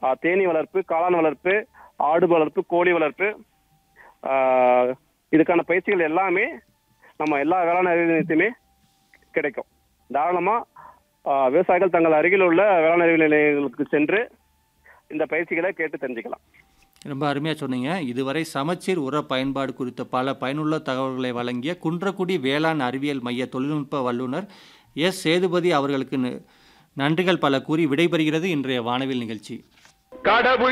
ஆஹ் தேனீ வளர்ப்பு காளான் வளர்ப்பு ஆடு வளர்ப்பு கோழி வளர்ப்பு ஆஹ் இதுக்கான பயிற்சிகள் எல்லாமே நம்ம எல்லா வேளாண் அறிவு நிலையத்தையுமே கிடைக்கும் தாராளமா ஆஹ் விவசாயிகள் தங்கள் அருகில் உள்ள வேளாண் அறிவு நிலையங்களுக்கு சென்று இந்த பயிற்சிகளை கேட்டு தெரிஞ்சுக்கலாம் ரொம்ப அருமையாக சொன்னீங்க இதுவரை சமச்சீர் உர பயன்பாடு குறித்த பல பயனுள்ள தகவல்களை வழங்கிய குன்றக்குடி வேளாண் அறிவியல் மைய தொழில்நுட்ப வல்லுநர் எஸ் சேதுபதி அவர்களுக்கு ந- நன்றிகள் பல கூறி விடைபெறுகிறது இன்றைய வானவில் நிகழ்ச்சி கடவுள்